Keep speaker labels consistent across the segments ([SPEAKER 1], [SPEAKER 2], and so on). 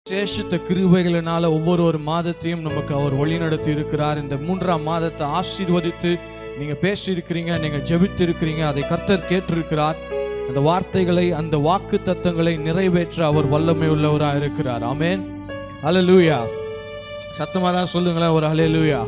[SPEAKER 1] விசேஷித்த கிருபைகளினால ஒவ்வொரு ஒரு மாதத்தையும் நமக்கு அவர் வழிநடத்தி இருக்கிறார் இந்த மூன்றாம் மாதத்தை ஆசீர்வதித்து நீங்க பேசி இருக்கிறீங்க நீங்க ஜெபித்து இருக்கிறீங்க அதை கர்த்தர் கேட்டிருக்கிறார் அந்த வார்த்தைகளை அந்த வாக்கு தத்தங்களை நிறைவேற்ற அவர் வல்லமை உள்ளவராக இருக்கிறார் ஆமென் ஹalleluya சத்தமா தான் சொல்லுங்களேன் ஒரு ஹalleluya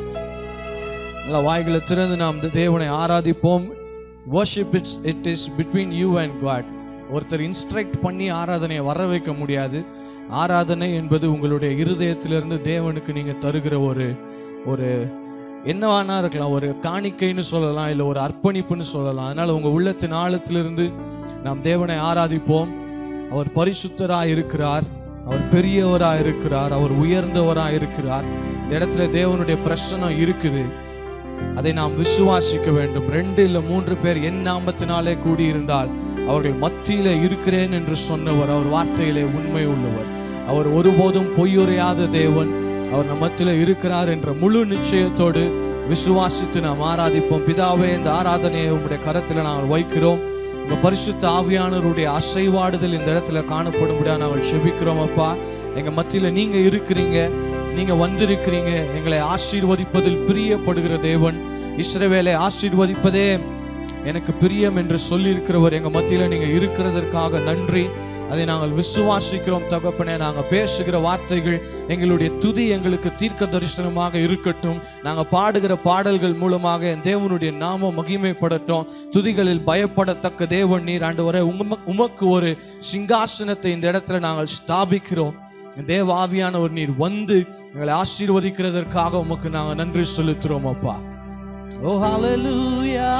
[SPEAKER 1] நல்ல வாய்களை திறந்து நாம் இந்த தேவனை ஆராதிப்போம் worship it's it is between you and God ஒருத்தர் இன்ஸ்ட்ரக்ட் பண்ணி ஆராதனையை வர வைக்க முடியாது ஆராதனை என்பது உங்களுடைய இருதயத்திலிருந்து தேவனுக்கு நீங்க தருகிற ஒரு ஒரு என்னவானா இருக்கலாம் ஒரு காணிக்கைன்னு சொல்லலாம் இல்லை ஒரு அர்ப்பணிப்புன்னு சொல்லலாம் அதனால உங்க உள்ளத்தின் ஆழத்திலிருந்து நாம் தேவனை ஆராதிப்போம் அவர் பரிசுத்தராய் இருக்கிறார் அவர் பெரியவராய் இருக்கிறார் அவர் உயர்ந்தவராய் இருக்கிறார் இந்த இடத்துல தேவனுடைய பிரசனம் இருக்குது அதை நாம் விசுவாசிக்க வேண்டும் ரெண்டு இல்ல மூன்று பேர் என் நாமத்தினாலே கூடியிருந்தால் அவர்கள் மத்தியில இருக்கிறேன் என்று சொன்னவர் அவர் வார்த்தையிலே உண்மை உள்ளவர் அவர் ஒருபோதும் பொய்யுரையாத தேவன் அவர் நம்ம மத்தியில இருக்கிறார் என்ற முழு நிச்சயத்தோடு விசுவாசித்து நாம் ஆராதிப்போம் பிதாவே இந்த ஆராதனையை உங்களுடைய கரத்துல நாங்கள் வைக்கிறோம் உங்க பரிசுத்த ஆவியானவருடைய அசைவாடுதல் இந்த இடத்துல காணப்படும்படியா நாங்கள் செபிக்கிறோம் அப்பா எங்க மத்தியில நீங்க இருக்கிறீங்க நீங்க வந்திருக்கிறீங்க எங்களை ஆசீர்வதிப்பதில் பிரியப்படுகிற தேவன் இஸ்ரவேலை ஆசீர்வதிப்பதே எனக்கு பிரியம் என்று சொல்லியிருக்கிறவர் எங்க மத்தியில நீங்க இருக்கிறதற்காக நன்றி அதை நாங்கள் விசுவாசிக்கிறோம் தகப்பனே நாங்க பேசுகிற வார்த்தைகள் எங்களுடைய துதி எங்களுக்கு தீர்க்க தரிசனமாக இருக்கட்டும் நாங்க பாடுகிற பாடல்கள் மூலமாக என் தேவனுடைய நாமம் மகிமைப்படட்டும் துதிகளில் பயப்படத்தக்க தேவன் நீர் ஆண்டு வரை உமக்கு ஒரு சிங்காசனத்தை இந்த இடத்துல நாங்கள் ஸ்தாபிக்கிறோம் தேவ ஆவியானவர் நீர் வந்து எங்களை ஆசீர்வதிக்கிறதற்காக உமக்கு நாங்க நன்றி செலுத்துறோம் அப்பா ஓ ஹalleluya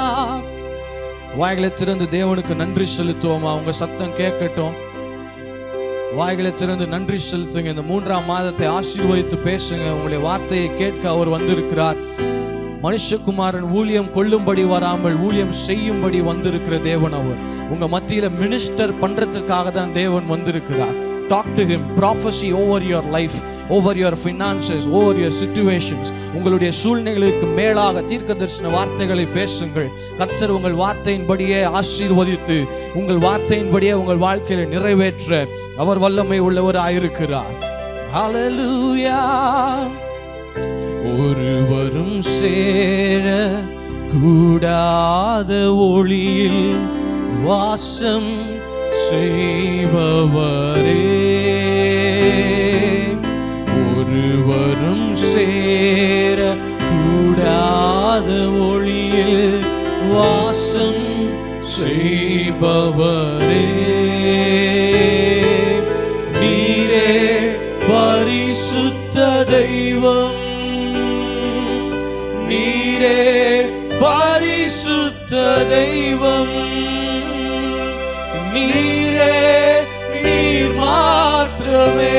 [SPEAKER 1] வாய்களை திறந்து தேவனுக்கு நன்றி செலுத்துவோமா உங்க சத்தம் கேட்கட்டும் வாய்களை திறந்து நன்றி செலுத்துங்க இந்த மூன்றாம் மாதத்தை ஆசீர்வதித்து பேசுங்க உங்களுடைய வார்த்தையை கேட்க அவர் வந்திருக்கிறார் மனுஷகுமாரன் ஊழியம் கொள்ளும்படி வராமல் ஊழியம் செய்யும்படி வந்திருக்கிற தேவன் அவர் உங்க மத்தியில மினிஸ்டர் பண்றதுக்காக தான் தேவன் வந்திருக்கிறார் talk to him prophesy over your life over your finances over your situations உங்களுடைய சூழ்நிலைகளுக்கு மேலாக தீர்க்க தரிசன வார்த்தைகளை பேசுங்கள் கர்த்தர் உங்கள் வார்த்தையின்படியே ஆசீர்வதித்து உங்கள் வார்த்தையின்படியே உங்கள் வாழ்க்கையில நிறைவேற்ற அவர் வல்லமை உள்ளவராயிருக்கிறார் ஹalleluya ஒருவரும் சேர கூடாத ஒளியில் வாசம் செய்பவரே ஒருவரும் சேர கூடாத ஒளியில் வாசம் செய்பவரே நீரே பரிசுத்த தெய்வம் நீரே பரிசுத்த தெய்வம் நீரே நீர் மாத்திரமே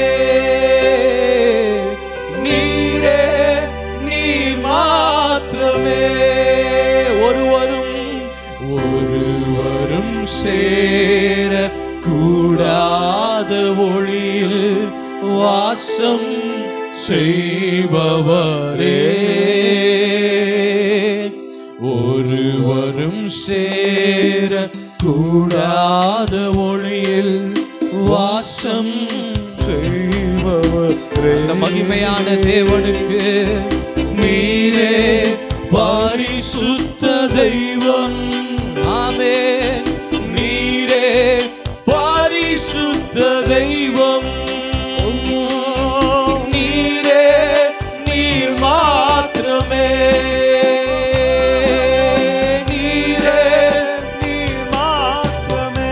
[SPEAKER 1] நீரே நீர் மாத்திரமே ஒருவரும் ஒருவரும் சேர கூடாத ஒளியில் வாசம் செய்பவரே ஒருவரும் சேர கூடாத ஒளியில் வாசம் செய்பவரே அந்த மகிமையான தேவனுக்கு நீரே பரிசுத்த தெய்வம் ஆமே நீரே பரிசுத்த தெய்வம் நீரே நீர் மாத்திரமே நீரே நீர் மாத்திரமே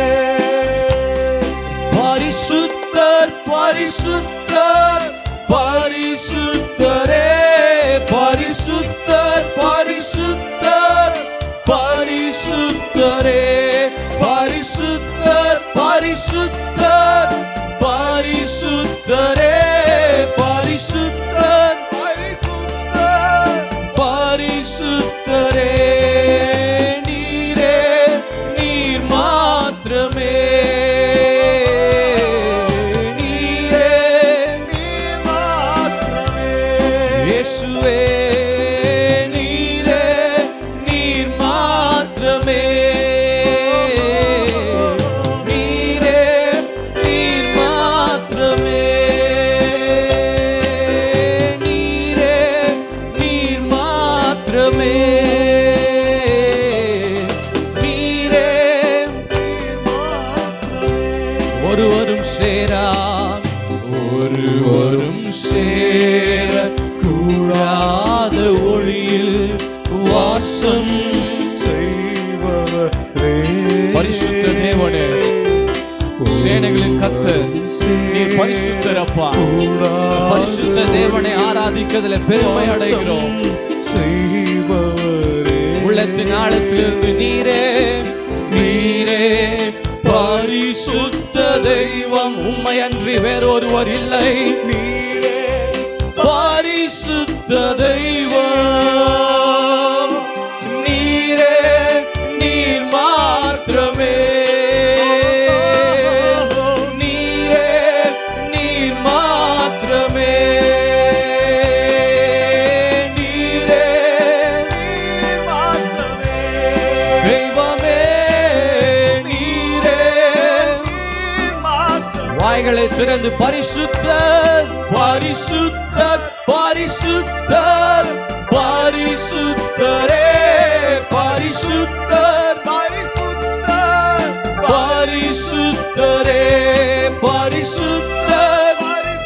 [SPEAKER 1] பரிசுத்தர் பரிசுத்தர் பரிசுத்தரே பரிசுத்தர் பரிசுத்தர் பரிசுத்தரே பரிசுத்தர் பரிசுத்தர் பரிசுத்தரே பரிசுத்தர் பரிசுத்தர் பரிசுத்தரே நீரே நீர் மாத்திரமே நீரே நீர் சேரா ஒருவரும் சேர கூடாத ஒளியில் வாசம்
[SPEAKER 2] செய்பவரே
[SPEAKER 1] பரிசுத்த தேவனே சேனைகளின் கத்தர் நீர் பரிசுத்தர் அப்பா பரிசுத்த தேவனை ஆராதிக்கிறதுல பெருமை அடைகிறோம்
[SPEAKER 2] செய்பவரே
[SPEAKER 1] உள்ளத்தின் ஆழத்திலிருந்து நீரே நீரே பரிசுத்த தெய்வம் உண்மை அன்றி வேறொருவர் இல்லை
[SPEAKER 2] நீரே
[SPEAKER 1] பரிசுத்த தெய்வம் நீரே நீர் மாத்திரமே நீரே நீர் மாத்திரமே நீரே தெய்வமே நீரே வாய்களை திறந்து பரிசுத்தர் பரிசுத்தர் பரிசுத்தர் பரிசுத்தரே பரிசுத்தர் பரிசுத்தரே பரிசுத்தர்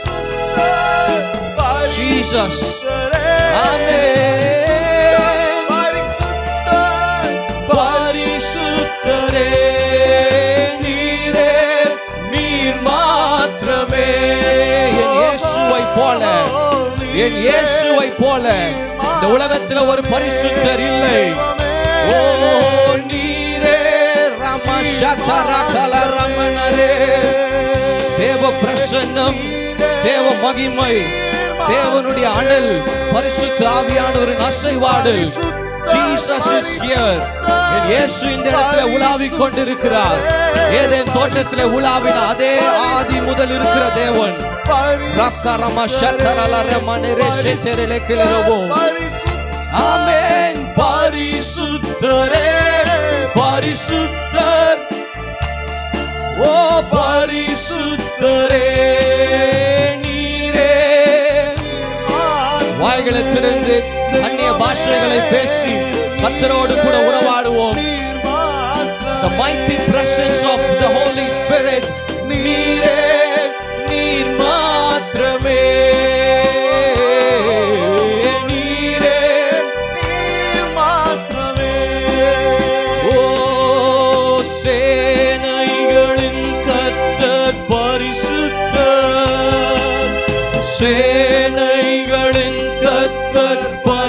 [SPEAKER 1] ஜீசஸ் ஆமென் பரிசுத்தரே நீரே நீர் மாத்திரமே என் இயேசுவை போல என் இயேசுவை போல இந்த உலகத்தில் ஒரு பரிசுத்தர் இல்லை ஓ நீரே ரம சதரகல ரமணரே தேவ பிரசன்னம் தேவ மகிமை தேவனுடைய அனல் பரிசுத்த ஆவியானவரின் அசைவாடல் Jesus is here. என் இயேசு இந்த இடத்துல உலாவிக் கொண்டிருக்கிறார் ஏதேன் தோட்டத்திலே உலாவின அதே ஆதி முதல் இருக்கிற தேவன் ரக்கரம சத்தரல ரமணரே சேத்தரலே கிளரவோ ஆமென் பரிசுத்தரே பரிசுத்தர் ஓ பரிசுத்தரே நீரே வாய்களை திறந்து அந்நிய பாஷைகளை பேசி கத்தரோடு கூட உறவாடுவோம் the mighty presence of the Holy Spirit நீரே நீர் மாத்திரமே நீரே ஓ சேனைகளின் கர்த்தர் பரிசுத்தர் சேனைகளின் கர்த்தர்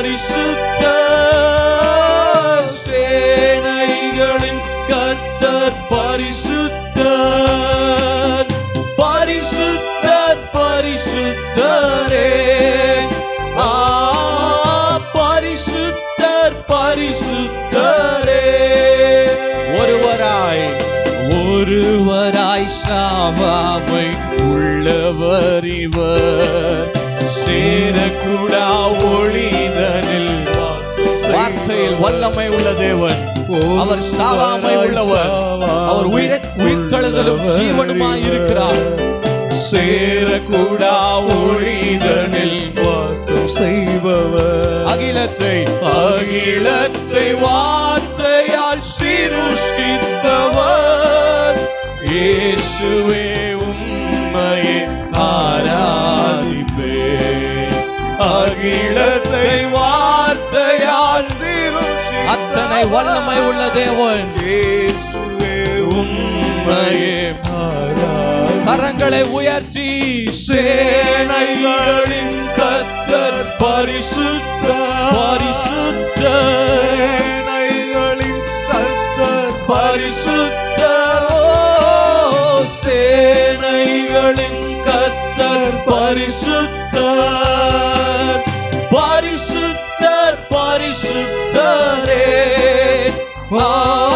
[SPEAKER 1] பரிசுத்தர் சேனைகளின் கர்த்தர் பரிசுத்தர் பரிசுத்தர் பரிசுத்தரே ஆ பரிசுத்தர் பரிசுத்தரே ஒருவராய் ஒருவராய் சாவாமை உள்ளவர் இவர் சேரக்கூடா ஒளிதனில் வார்த்தையில் வல்லமை உள்ள தேவன் அவர் சாவாமை உள்ளவர் அவர் உயிர உயிர்த்தெழுதலும் ஜீவனுமாய் இருக்கிறார் சேரக்கூடா ஒளிதனில்
[SPEAKER 2] வாசம் செய்பவர்
[SPEAKER 1] அகிலத்தை அகிலத்தை வார்த்தையால் சிருஷ்டித்தவர் இயேசுவே உம்மையே ஆராதிப்பே அகிலத்தை வார்த்தையால் அத்தனை வல்லமை உள்ள தேவன்
[SPEAKER 2] இயேசுவே
[SPEAKER 1] உம்மையே கரங்களை உயர்த்தி சேனைகளின் கத்தர் பரிசுத்த பரிசுத்த
[SPEAKER 2] சேனைகளின் கர்த்தர்
[SPEAKER 1] பரிசுத்த சேனைகளின் கத்தர் பரிசுத்தர் பரிசுத்தர் பரிசுத்தரே ஆ,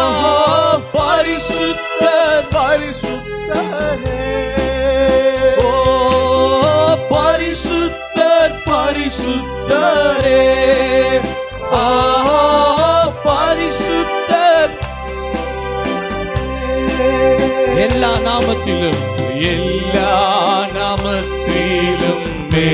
[SPEAKER 1] பரிசுத்தர்
[SPEAKER 2] பரிசுத்தரே
[SPEAKER 1] ஓ பரிசுத்தர் பரிசுத்தரே ஆ பரிசுத்தர் எல்லா நாமத்திலும் எல்லா நாமத்திலும்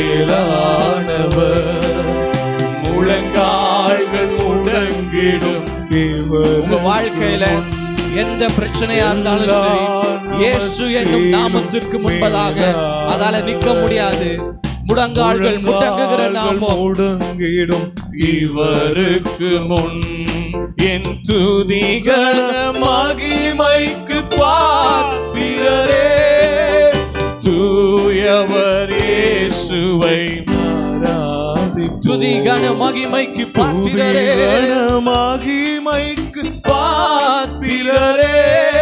[SPEAKER 1] மேலானவர் முழங்கால்கள் முழங்கிடும் உங்க வாழ்க்கையில எந்த பிரச்சனையா இருந்தாலும் சரி இயேசு என்னும் நாமத்திற்கு முன்பதாக அதால நிக்க முடியாது முடங்கால்கள் முடங்குகிற நாமம்
[SPEAKER 2] முடங்கிடும் இவருக்கு முன் என் துதிகன மகிமைக்கு பாத்திரரே தூயவர் இயேசுவை மாறாதி
[SPEAKER 1] துதி கன மகிமைக்கு பாத்திரரே
[SPEAKER 2] மகிமைக்கு பாத்திரரே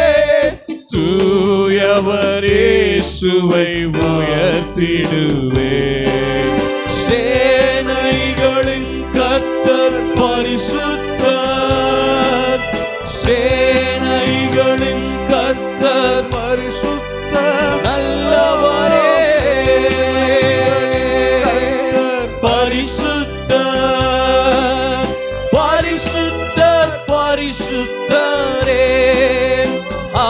[SPEAKER 2] தூயவர் இயேசுவை உயர்த்திடுவே சேனைகளின் கத்தர் பரிசுத்தர் சேனைகளின் கத்தர் பரிசுத்தர் நல்லவரே பரிசுத்தர் பரிசுத்தர் பரிசுத்தரே ஆ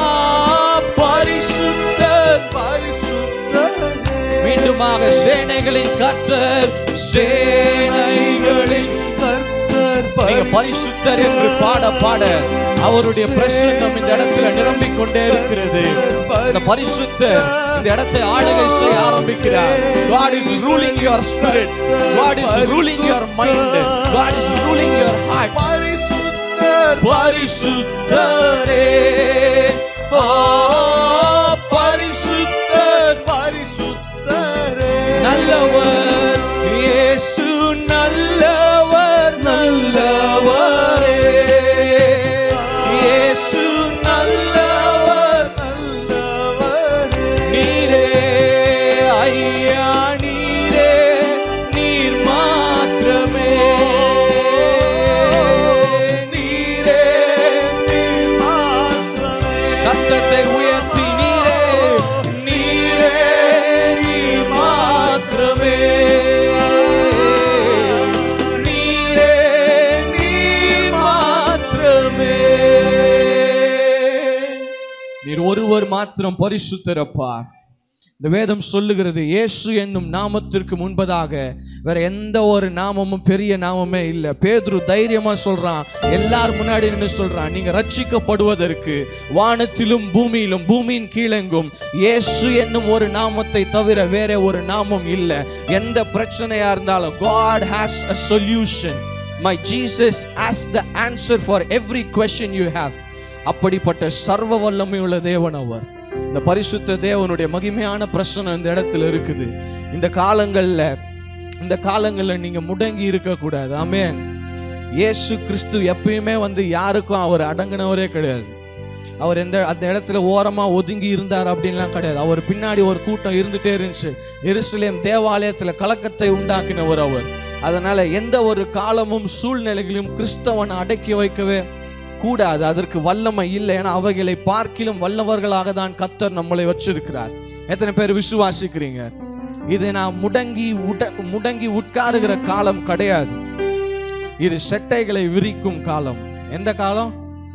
[SPEAKER 2] பரிசுத்தர் பரிசுத்தரே
[SPEAKER 1] மீண்டுமாக சேனைகளின் கர்த்தர் சேனைகளின்
[SPEAKER 2] கர்த்தர்
[SPEAKER 1] நீங்க பரிசுத்தர் என்று பாட பாட அவருடைய பிரசன்னம் இந்த இடத்துல நிரம்பிக் கொண்டே இருக்கிறது இந்த பரிசுத்தர் இந்த இடத்தை ஆளுகை செய்ய ஆரம்பிக்கிறார் God is ruling your spirit God is ruling your mind God is ruling your heart
[SPEAKER 2] பரிசுத்தர்
[SPEAKER 1] பரிசுத்தரே
[SPEAKER 2] ஆ, பரிசுத்தர் பரிசுத்தரே
[SPEAKER 1] நல்லவர் இயேசு நல்லவர் நல்லவரே இயேசு நல்லவர்
[SPEAKER 2] நல்லவரே
[SPEAKER 1] நீரே ஐயா நீரே நீர் மாத்திரமே
[SPEAKER 2] நீரே நீர் மாத்திரமே
[SPEAKER 1] சத்தத்தை உயர்த்தி நீரே நீரே நீர் மாத்திரமே நீரே நீர் மாத்திரமே நீர் ஒருவர் மாத்திரம் பரிசுத்தரப்பா இந்த வேதம் சொல்லுகிறது இயேசு என்னும் நாமத்திற்கு முன்பதாக வேற எந்த ஒரு நாமமும் பெரிய நாமமே இல்லை பேதுரு தைரியமா சொல்றான் எல்லார் முன்னாடி நின்று சொல்றான் நீங்க ரட்சிக்கப்படுவதற்கு வானத்திலும் பூமியிலும் பூமியின் கீழெங்கும் இயேசு என்னும் ஒரு நாமத்தை தவிர வேற ஒரு நாமம் இல்லை எந்த பிரச்சனையா இருந்தாலும் God has a solution my Jesus has the answer for every question you have அப்படிப்பட்ட சர்வ வல்லமை உள்ள தேவன் அவர் இந்த பரிசுத்த தேவனுடைய மகிமையான பிரசனம் இந்த இடத்துல இருக்குது இந்த காலங்கள்ல இந்த காலங்கள்ல நீங்க முடங்கி இருக்க கூடாது ஆமென் இயேசு கிறிஸ்து எப்பயுமே வந்து யாருக்கும் அவர் அடங்கினவரே கிடையாது அவர் எந்த அந்த இடத்துல ஓரமா ஒதுங்கி இருந்தார் அப்படின்லாம் கிடையாது அவர் பின்னாடி ஒரு கூட்டம் இருந்துட்டே இருந்துச்சு எருசலேம் தேவாலயத்துல கலக்கத்தை உண்டாக்கினவர் அவர் அதனால எந்த ஒரு காலமும் சூழ்நிலைகளையும் கிறிஸ்தவனை அடக்கி வைக்கவே கூடாது அதற்கு வல்லமை இல்லை ஏன்னா அவைகளை பார்க்கிலும் வல்லவர்களாக தான் கத்தர் நம்மளை வச்சிருக்கிறார் எத்தனை பேர் விசுவாசிக்கிறீங்க இது நான் முடங்கி உட முடங்கி உட்காருகிற காலம் கிடையாது இது செட்டைகளை விரிக்கும் காலம் எந்த காலம்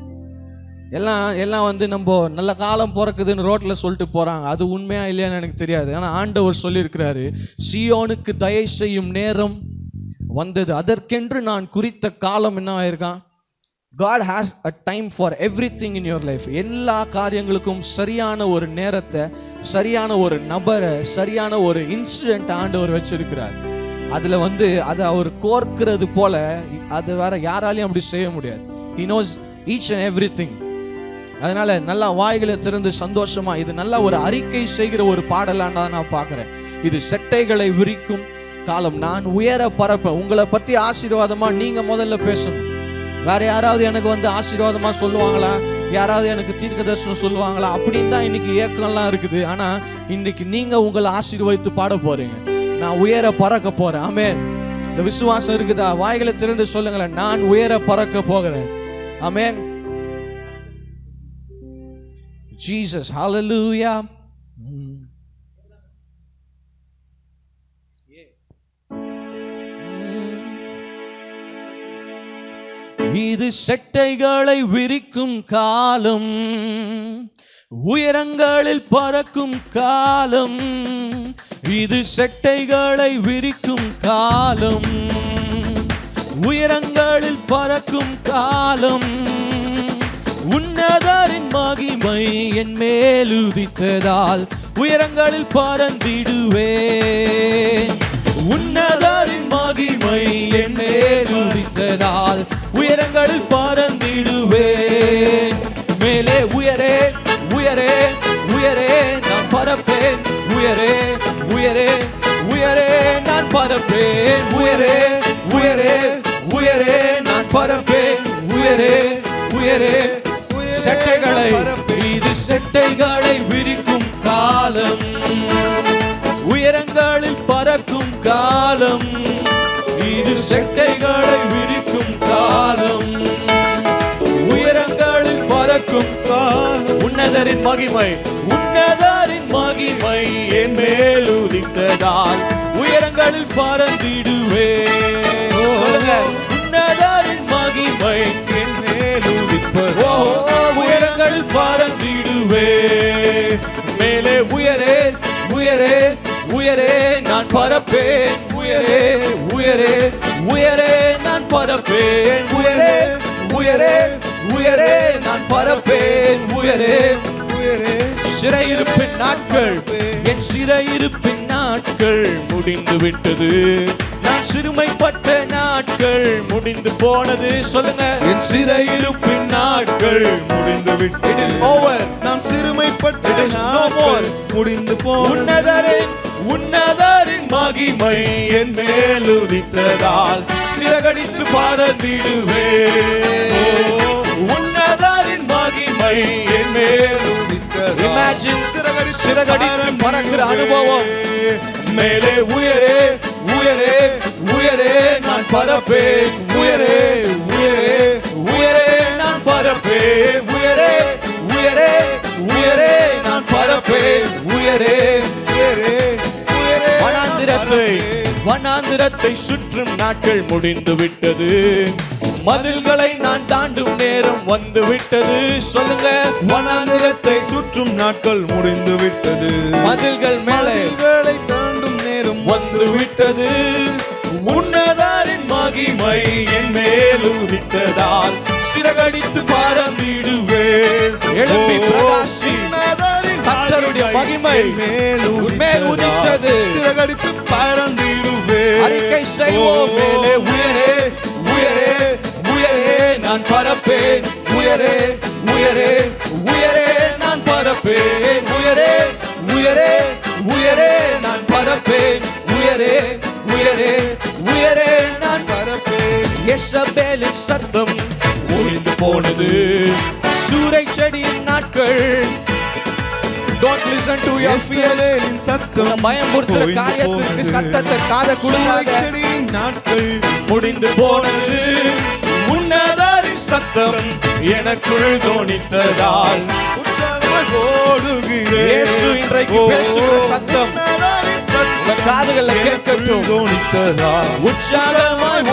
[SPEAKER 1] எல்லாம் எல்லாம் வந்து நம்ம நல்ல காலம் பிறக்குதுன்னு ரோட்ல சொல்லிட்டு போறாங்க அது உண்மையா இல்லையான்னு எனக்கு தெரியாது ஆனா ஆண்டவர் சொல்லியிருக்கிறாரு சியோனுக்கு தயை செய்யும் நேரம் வந்தது அதற்கென்று நான் குறித்த காலம் என்ன ஆயிருக்கான் God has a time for everything in your life எல்லா காரியங்களுக்கும் சரியான ஒரு நேரத்தை சரியான ஒரு நபரை சரியான ஒரு இன்சிடென்ட் ஆண்டவர் வச்சிருக்கிறார் அதுல வந்து அதை அவர் கோர்க்கிறது போல அது வேற யாராலையும் அப்படி செய்ய முடியாது he knows each and everything அதனால நல்லா வாய்களை திறந்து சந்தோஷமா இது நல்லா ஒரு அறிக்கை செய்கிற ஒரு பாடலான்னு தான் நான் பார்க்கிறேன் இது செட்டைகளை விரிக்கும் காலம் நான் உயர பரப்பேன் உங்களை பத்தி ஆசீர்வாதமா நீங்க முதல்ல பேசணும் வேற யாராவது எனக்கு வந்து ஆசீர்வாதமா சொல்லுவாங்களா யாராவது எனக்கு தீர்க்க தரிசனம் சொல்லுவாங்களா அப்படின்னு தான் இன்னைக்கு ஏக்கம்லாம் இருக்குது ஆனா இன்னைக்கு நீங்க உங்களை ஆசீர்வதித்து பாட போறீங்க நான் உயர பறக்க போறேன் ஆமே இந்த விசுவாசம் இருக்குதா வாய்களை திறந்து சொல்லுங்களேன் நான் உயர பறக்க போகிறேன் ஆமென் ஜீசஸ் ஹalleluya ம். இது செட்டைகளை விரிக்கும் காலம் உயரங்களில் பறக்கும் காலம் இது செட்டைகளை விரிக்கும் காலம் உயரங்களில் பறக்கும் காலம் உன்னதரின் மகிமை என் மேல் உதித்ததால் உயரங்களில் பறந்திடுவேன் உன்னதரின் மகிமை என் மேல் உதித்ததால் உயரங்களில் பறந்திடுவேன் மேலே உயரே உயரே உயரே நான் பறப்பேன் உயரே உயரே உயரே நான் பறப்பேன் உயரே உயரே உயரே நான் பறப்பேன் உயரே உயரே செட்டைகளை இது செட்டைகளை விரிக்கும் காலம் உயரங்களில் பறக்கும் காலம் இது செட்டைகளை விரிக்கும் காலம் உயரங்களில் பறக்கும் காலம் உன்னதரின் மகிமை உன்னதரின் மகிமை என் மேல் உதித்ததால் உயரங்களில் பறந்திடுவேன் சொல்லுங்க உன்னதரின் மகிமை
[SPEAKER 2] என் மேல் உதிப்பது
[SPEAKER 1] ஓ உயரங்களில் பறந்திடுவே மேலே உயரே உயரே உயரே நான் பறப்பேன் உயரே உயரே உயரே நான் பறப்பேன் உயரே உயரே உயரே நான் பறப்பேன் உயரே
[SPEAKER 2] உயரே
[SPEAKER 1] சிறையிருப்பின் நாட்கள் என் சிறையிருப்பின் நாட்கள் முடிந்து விட்டது நான் சிறுமைப்பட்ட நாட்கள் முடிந்து போனது சொல்லுங்க என் சிறையிருப்பின் நாட்கள்
[SPEAKER 2] முடிந்து
[SPEAKER 1] It is
[SPEAKER 2] விட்டது
[SPEAKER 1] over.
[SPEAKER 2] நாம் சிறுமைப்பட்ட
[SPEAKER 1] It is no
[SPEAKER 2] நாட்கள்
[SPEAKER 1] more.
[SPEAKER 2] முடிந்து போனது
[SPEAKER 1] உன்னதரின் உன்னதரின் மகிமை என் மேல் உதித்ததால் சிறகடித்து பாரந்திடுவே உன்னதரின் மகிமை என் மேல்
[SPEAKER 2] உதித்ததால்
[SPEAKER 1] Imagine
[SPEAKER 2] சிறகடித்து
[SPEAKER 1] சிறகடித்து பறக்கிற
[SPEAKER 2] பறந்திடுவே.
[SPEAKER 1] அனுபவம் மேலே உயரே உயரே உயரே நான் பறப்பேன் உயரே உயரே உயரே நான் பறப்பேன் உயரே உயரே உயரே நான் பறப்பேன் உயரே
[SPEAKER 2] உயரே உயரே
[SPEAKER 1] வனாந்திரத்தை வனாந்திரத்தை சுற்றும் நாட்கள் முடிந்து விட்டது மதில்களை நான் தாண்டும் நேரம் வந்து விட்டது சொல்லுங்க வனாந்திரத்தை
[SPEAKER 2] சுற்றும் நாட்கள் முடிந்து விட்டது
[SPEAKER 1] மதில்கள் மேலே
[SPEAKER 2] மதில்களை தாண்டும் நேரம்
[SPEAKER 1] வந்து விட்டது உன்னதாரின் மகிமை என் மேல் உதித்ததால் சிறகடித்து பறந்திடுவேன் எழுப்பி பிரகாசி கர்த்தருடைய மகிமை உன் மேல் உதித்தது.
[SPEAKER 2] சிறகடித்து பறந்திடுவே
[SPEAKER 1] அறிக்கை செய்வோம் மேலே உயரே உயரே உயரே நான் பறப்பேன் உயரே உயரே உயரே நான் பறப்பேன் உயரே உயரே உயரே நான் பறப்பேன் உயரே உயரே உயரே நான்
[SPEAKER 2] பறப்பேன்
[SPEAKER 1] எசபேலின் சத்தம் ஒழிந்து போனது சூறை செடியின் நாட்கள் Don't listen to your fears.
[SPEAKER 2] இஸ்ரவேலின் சத்தம்
[SPEAKER 1] உன்னை பயமுறுத்துற
[SPEAKER 2] ஓய்ந்து
[SPEAKER 1] காரியத்திற்கு
[SPEAKER 2] போனது.
[SPEAKER 1] சத்தத்தை காதை கொடுக்காத
[SPEAKER 2] சூளைச்செடியின் நாட்கள்
[SPEAKER 1] முடிந்து போனது உன்னதாரின் சத்தம் எனக்குள் தோணித்ததால்
[SPEAKER 2] உற்சாகமாய் ஓடுகிறேன்.
[SPEAKER 1] இயேசு இன்றைக்கு
[SPEAKER 2] ஓ,
[SPEAKER 1] பேசுகிற சத்தம்
[SPEAKER 2] உன்னதரின் சத்தம்
[SPEAKER 1] உங்க காதுகள்ல
[SPEAKER 2] எனக்குள்
[SPEAKER 1] கேட்கட்டும்.
[SPEAKER 2] தோணித்ததால்
[SPEAKER 1] உற்சாகமாய்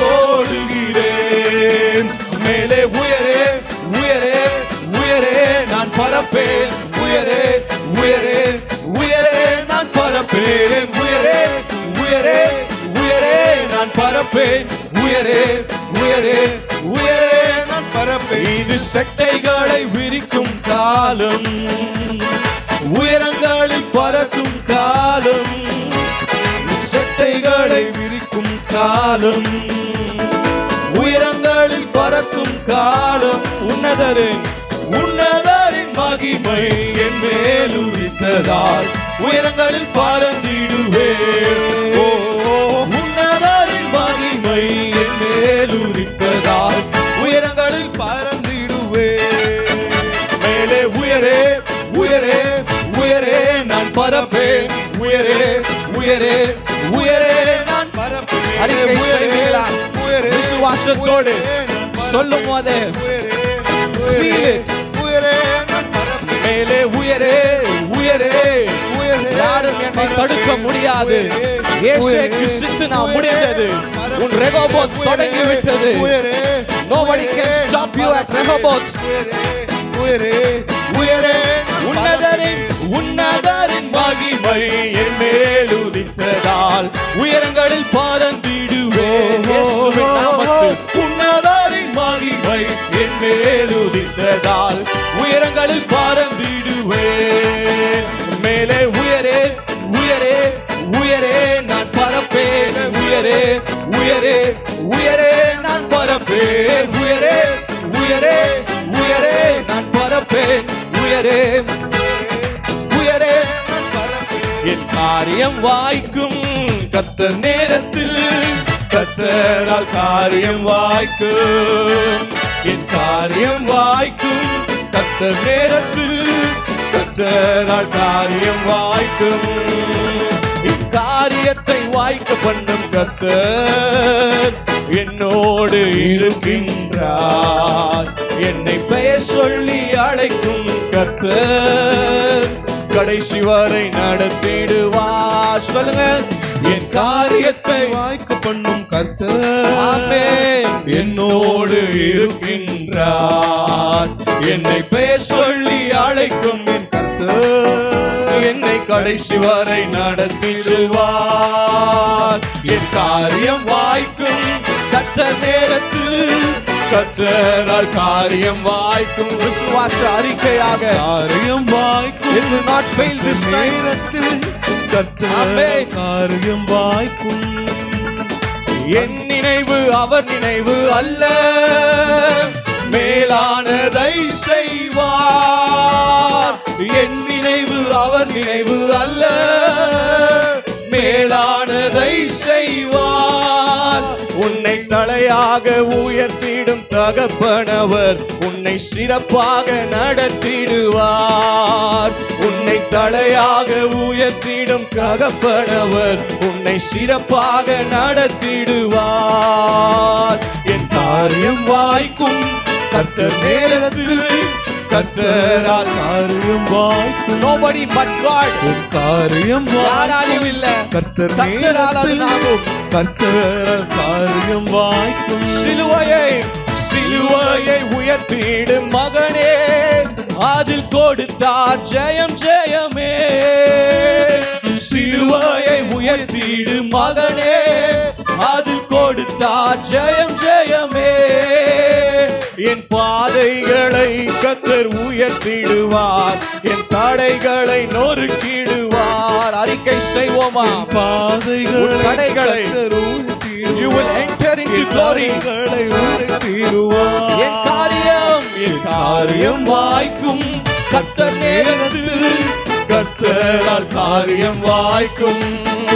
[SPEAKER 1] ஓடுகிறேன் மேலே உயரே உயரே உயரே நான் பறப்பேன் உயரே உயரே உயரே நான் பறப்பேன் உயரே உயரே உயரே நான் பறப்பேன் உயரே உயரே உயரே நான்
[SPEAKER 2] பறப்பேன்
[SPEAKER 1] இது செட்டைகளை விரிக்கும் காலம் உயரங்களில் பறக்கும் காலம் செட்டைகளை விரிக்கும் காலம் உயரங்களில் பறக்கும் காலம் உன்னதரின் உன்னதரின் மகிமை என் மேல் உதித்ததால் உயரங்களில் பறந்திடுவே ஓ உன்னதரின் மகிமை என் மேல் உதித்ததால் உயரங்களில்
[SPEAKER 2] பறந்திடுவே
[SPEAKER 1] மேலே உயரே உயரே உயரே நான் பறப்பேன் உயரே உயரே உயரே நான்
[SPEAKER 2] பறப்பேன்
[SPEAKER 1] அறிக்கை
[SPEAKER 2] உயரே,
[SPEAKER 1] செய்வீர்களா?
[SPEAKER 2] உயரே,
[SPEAKER 1] விசுவாசத்தோடு
[SPEAKER 2] உயரே, நான் பறப்பேன்.
[SPEAKER 1] சொல்லும் போது
[SPEAKER 2] உயரே,
[SPEAKER 1] Feel
[SPEAKER 2] உயரே,
[SPEAKER 1] it.
[SPEAKER 2] உயரே, நான் பறப்பேன்.
[SPEAKER 1] மேலே உயரே உயரே
[SPEAKER 2] உயரே,
[SPEAKER 1] யாரும் என்னை
[SPEAKER 2] பறப்பேன்.
[SPEAKER 1] தடுக்க முடியாது
[SPEAKER 2] உயரே,
[SPEAKER 1] இயேசு
[SPEAKER 2] உயரே,
[SPEAKER 1] கிறிஸ்து நான்
[SPEAKER 2] உயரே,
[SPEAKER 1] முடிந்தது
[SPEAKER 2] பறப்பேன்.
[SPEAKER 1] உன் ரெகோபோத்
[SPEAKER 2] உயரே,
[SPEAKER 1] தொடங்கி விட்டது
[SPEAKER 2] உயரே,
[SPEAKER 1] Nobody can
[SPEAKER 2] உயரே,
[SPEAKER 1] stop
[SPEAKER 2] நான்
[SPEAKER 1] you at
[SPEAKER 2] பறப்பேன்.
[SPEAKER 1] Rehoboth.
[SPEAKER 2] உயரே, உயரே,
[SPEAKER 1] உயரே
[SPEAKER 2] நான்
[SPEAKER 1] உன்னதரின் உன்னதரின் மகிமை என் மேல் உதித்ததால் உயரங்களில் பறந்திடுவே இயேசுவின் நாமத்தில் உன்னதரின் மகிமை என் மேல் உதித்ததால் என் காரியம் வாய்க்கும் கத்தர் நேரத்தில் கத்தரால் காரியம் வாய்க்கும் என் காரியம் வாய்க்கும் கத்தர் நேரத்தில் கத்தரால் காரியம் வாய்க்கும் இக்காரியத்தை வாய்க்க பண்ணும் கத்தர் என்னோடு இருக்கின்றார் என்னை பெயர் சொல்லி அழைக்கும் கத்தர் கடைசி வரை நடத்திடுவார் சொல்லுங்க என் காரியத்தை
[SPEAKER 2] வாய்க்க பண்ணும் கர்த்தர்
[SPEAKER 1] ஆமென்.
[SPEAKER 2] என்னோடு
[SPEAKER 1] இருக்கின்றார் என்னை பெயர் சொல்லி அழைக்கும் என் கர்த்தர் என்னை கடைசி வரை நடத்திடுவார் என் காரியம் வாய்க்கும் கத்த நேரத்தில் கத்தரால் காரியம் வாய்க்கும் விசுவாச அறிக்கையாக
[SPEAKER 2] காரியம் வாய்க்கும்
[SPEAKER 1] It will not fail this time.
[SPEAKER 2] நேரத்தில் கர்த்தர்
[SPEAKER 1] ஆமென்.
[SPEAKER 2] காரியம் வாய்க்கும்
[SPEAKER 1] என் நினைவு அவர் நினைவு அல்ல மேலானதை செய்வார் என் நினைவு அவர் நினைவு அல்ல மேலானதை செய்வார் உன்னை தலையாக உயர்த்திடும் தகப்பனவர் உன்னை சிறப்பாக நடத்திடுவார் உன்னை தலையாக உயர்த்திடும் தகப்பனவர் உன்னை சிறப்பாக நடத்திடுவார் என் காரியம் வாய்க்கும் கர்த்தர் நேரத்தில் கர்த்தரால்
[SPEAKER 2] காரியம் வாய்க்கும்
[SPEAKER 1] nobody but God
[SPEAKER 2] உன் காரியம்
[SPEAKER 1] யாராலும் இல்ல
[SPEAKER 2] கர்த்தர்
[SPEAKER 1] கர்த்தரால் அது
[SPEAKER 2] நேரத்தில்
[SPEAKER 1] ஆகும்.
[SPEAKER 2] கர்த்தரால் காரியம் வாய்க்கும்
[SPEAKER 1] சிலுவையை சிலுவையை உயர்த்திடு மகனே அதில் கொடுத்தார் ஜெயம் ஜெயமே சிலுவையை உயர்த்திடு மகனே அதில் கொடுத்தார் ஜெயம் ஜெயமே என் பாதைகளை கத்தர் உயர்த்திடுவார் என் தடைகளை நொறுக்கிடுவார் அறிக்கை செய்வோமா
[SPEAKER 2] பாதைகளை
[SPEAKER 1] உன் தடைகளை
[SPEAKER 2] கர்த்தர் உயர்த்திடுவார்.
[SPEAKER 1] You will enter into glory.
[SPEAKER 2] தடைகளை உயர்த்திடுவார்.
[SPEAKER 1] என் காரியம் என் காரியம் வாய்க்கும் கர்த்தர் நேரத்தில் கர்த்தரால் காரியம் வாய்க்கும்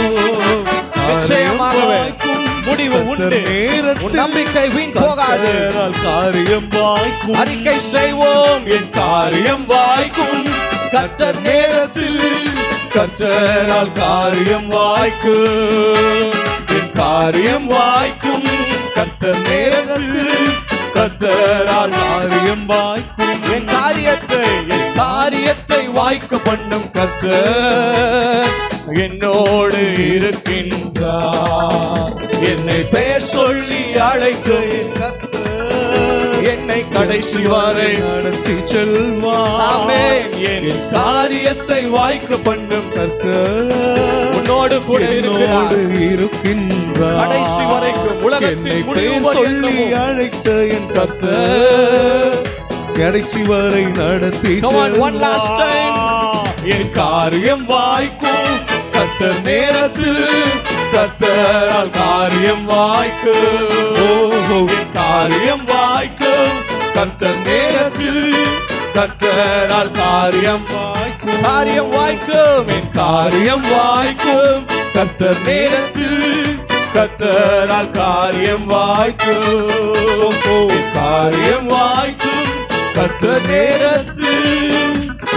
[SPEAKER 1] நிச்சயமாகவே முடிவு உண்டு
[SPEAKER 2] கர்த்தர் நேரத்தில்
[SPEAKER 1] உன் நம்பிக்கை வீண் போகாது
[SPEAKER 2] கர்த்தரால் காரியம் வாய்க்கும்
[SPEAKER 1] அறிக்கை செய்வோம் என் காரியம் வாய்க்கும் கர்த்தர் நேரத்தில் கர்த்தரால் காரியம் வாய்க்கும் என் காரியம் வாய்க்கும் கர்த்தர் நேரத்தில் கர்த்தரால்
[SPEAKER 2] காரியம் வாய்க்கும்
[SPEAKER 1] என் காரியத்தை என் காரியத்தை வாய்க்க பண்ணும் கர்த்தர் என்னோடு இருக்கின்றார் என்னை பெயர் சொல்லி அழைக்க என் கர்த்தர் என்னை கடைசி வரை
[SPEAKER 2] நடத்தி செல்வார்
[SPEAKER 1] ஆமென். என் காரியத்தை வாய்க்க பண்ணும்
[SPEAKER 2] கர்த்தர்
[SPEAKER 1] உன்னோடு கூட இருக்கிறார்
[SPEAKER 2] என்னோடு இருக்கின்றார்
[SPEAKER 1] கடைசி வரைக்கும் உலகத்தின்
[SPEAKER 2] என்னை
[SPEAKER 1] முடிவு
[SPEAKER 2] பெயர் சொல்லி
[SPEAKER 1] பரியந்தமும்
[SPEAKER 2] அழைத்த என்
[SPEAKER 1] கர்த்தர்
[SPEAKER 2] கர்த்தர் கடைசி வரை நடத்தி
[SPEAKER 1] Come on, one last time. என் காரியம் வாய்க்கும் கத்தர் நேரத்தில் கத்தரால் காரியம் வாய்க்கும் ஓஹோ என் காரியம் வாய்க்கும் கத்தர் நேரத்தில் கத்தரால் காரியம் வாய்க்கும் காரியம் வாய்க்கும் என் காரியம் வாய்க்கும் கத்தர் நேரத்தில் கத்தரால் காரியம் வாய்க்கும் என் காரியம் வாய்க்கும் கத்தர் நேரத்தில்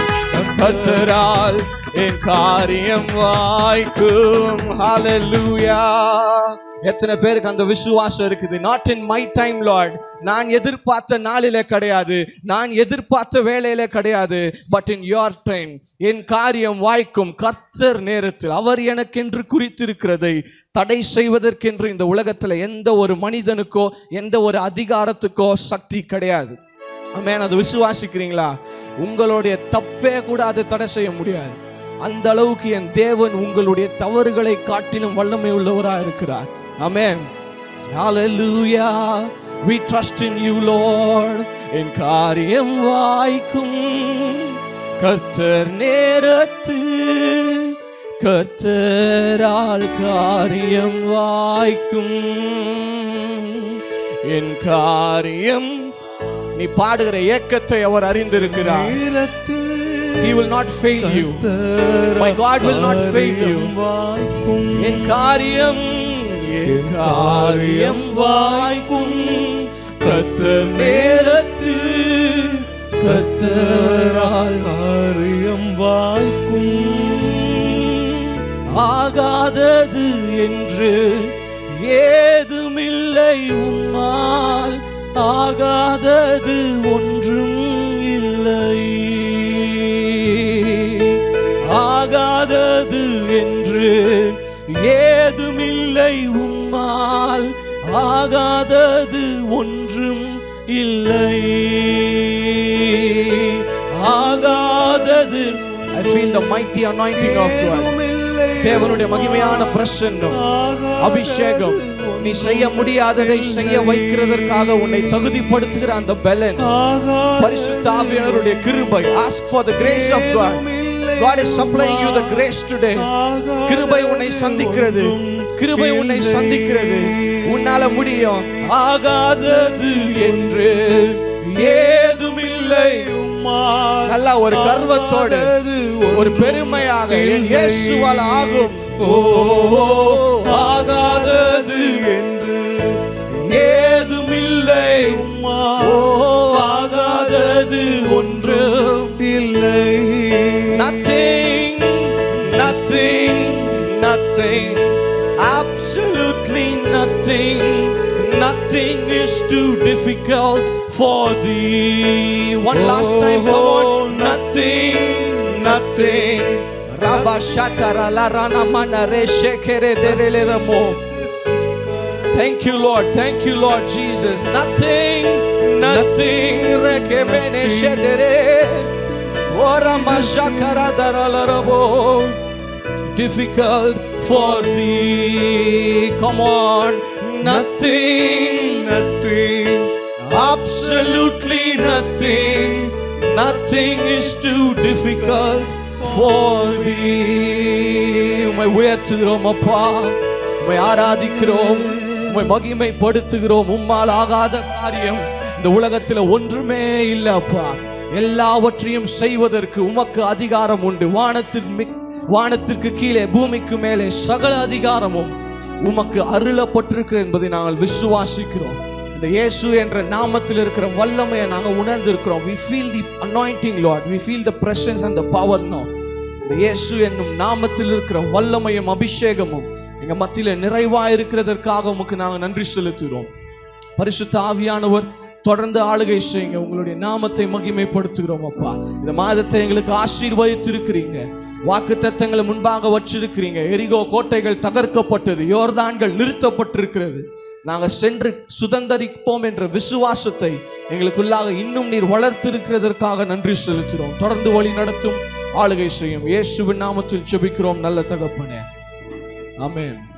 [SPEAKER 1] கத்தரால் என் காரியம் வாய்க்கும் ஹalleluya எத்தனை பேருக்கு அந்த விசுவாசம் இருக்குது not in my time Lord நான் எதிர்பார்த்த நாளில கிடையாது நான் எதிர்பார்த்த வேலையில கிடையாது பட் இன் யோர் டைம் என் காரியம் வாய்க்கும் கர்த்தர் நேரத்தில் அவர் எனக்கென்று குறித்திருக்கிறதை தடை செய்வதற்கென்று இந்த உலகத்துல எந்த ஒரு மனிதனுக்கோ எந்த ஒரு அதிகாரத்துக்கோ சக்தி கிடையாது ஆமென் அதை விசுவாசிக்கிறீங்களா உங்களுடைய தப்பே கூட அதை தடை செய்ய முடியாது அந்த அளவுக்கு என் தேவன் உங்களுடைய தவறுகளை காட்டிலும் வல்லமை உள்ளவரா இருக்கிறார் ஆமென் Hallelujah. We trust in you, Lord. என் காரியம் வாய்க்கும் கர்த்தர் நேரத்தில் கர்த்தரால் காரியம் வாய்க்கும் என் காரியம் நீ பாடுகிற ஏக்கத்தை அவர் அறிந்திருக்கிறார்
[SPEAKER 2] நேரத்தில்
[SPEAKER 1] He will not fail you. My God will not fail you.
[SPEAKER 2] வாய்க்கும்
[SPEAKER 1] என் காரியம் என் காரியம் வாய்க்கும் கத்தர் நேரத்தில் கத்தரால்
[SPEAKER 2] காரியம் வாய்க்கும்
[SPEAKER 1] ஆகாதது என்று ஏதுமில்லை உம்மால் ஆகாதது ஒன்றும் இல்லை ஆகாதது என்று ஏதுமில்லை உம்மால் ஆகாதது ஒன்றும் இல்லை ஆகாதது I feel the mighty anointing of God. தேவனுடைய மகிமையான பிரசன்னம் அபிஷேகம் நீ செய்ய முடியாததை செய்ய வைக்கிறதற்காக உன்னை தகுதிப்படுத்துகிற அந்த பலன் பரிசுத்த ஆவியானவருடைய கிருபை ask for the grace of God God is supplying you the grace today கிருபை உன்னை சந்திக்கிறது கிருபை உன்னை சந்திக்கிறது உன்னால முடியும் ஆகாதது என்று ஏதுமில்லை நல்லா ஒரு கர்வத்தோடு ஒரு பெருமையாக என் இயேசுவால் ஆகும் ஓ ஆகாதது
[SPEAKER 2] என்று
[SPEAKER 1] ஏதுமில்லை ஓ ஆகாதது ஒன்று
[SPEAKER 2] இல்லை
[SPEAKER 1] nothing nothing nothing absolutely nothing nothing is too difficult for thee one last time come on nothing nothing Rabba shatara la rana mana re shekere derele ramo Thank you, Lord. Thank you, Lord Jesus. Nothing, nothing. rekemene shedere. Ora mashakara daralarabo. Difficult for thee. Come on. Nothing,
[SPEAKER 2] nothing
[SPEAKER 1] absolutely nothing. Nothing is too difficult for thee. உம்மை உயர்த்துகிறோம் அப்பா உம்மை ஆராதிக்கிறோம் உம்மை மகிமைப்படுத்துகிறோம் உம்மால் ஆகாத காரியம் இந்த உலகத்தில் ஒன்றுமே இல்லை அப்பா எல்லாவற்றையும் செய்வதற்கு உமக்கு அதிகாரம் உண்டு வானத்தின் மி- வானத்திற்கு கீழே பூமிக்கு மேலே சகல அதிகாரமும் உமக்கு அருளப்பட்டிருக்கு என்பதை நாங்கள் விசுவாசிக்கிறோம் இந்த இயேசு என்ற நாமத்தில் இருக்கிற வல்லமையை நாங்கள் உணர்ந்திருக்கிறோம் we feel the anointing lord we feel the presence and the power now இந்த இயேசு என்னும் நாமத்தில் இருக்கிற வல்லமையும் அபிஷேகமும் எங்க மத்தியில நிறைவா இருக்கிறதற்காக உமக்கு நாங்கள் நன்றி செலுத்துகிறோம் பரிசுத்த ஆவியானவர் தொடர்ந்து ஆளுகை செய்யுங்க உங்களுடைய நாமத்தை மகிமைப்படுத்துகிறோம் அப்பா இந்த மாதத்தை எங்களுக்கு ஆசீர்வதித்திருக்கிறீங்க வாக்கு தத்தங்களை முன்பாக வச்சிருக்கிறீங்க எரிகோ கோட்டைகள் தகர்க்கப்பட்டது யோர்தான்கள் நிறுத்தப்பட்டிருக்கிறது நாங்க சென்று சுதந்தரிப்போம் என்ற விசுவாசத்தை எங்களுக்குள்ளாக இன்னும் நீர் வளர்த்திருக்கிறதற்காக நன்றி செலுத்துகிறோம் தொடர்ந்து வழி நடத்தும் ஆளுகை செய்யும் இயேசுவின் நாமத்தில் ஜெபிக்கிறோம் நல்ல தகப்பனே ஆமென்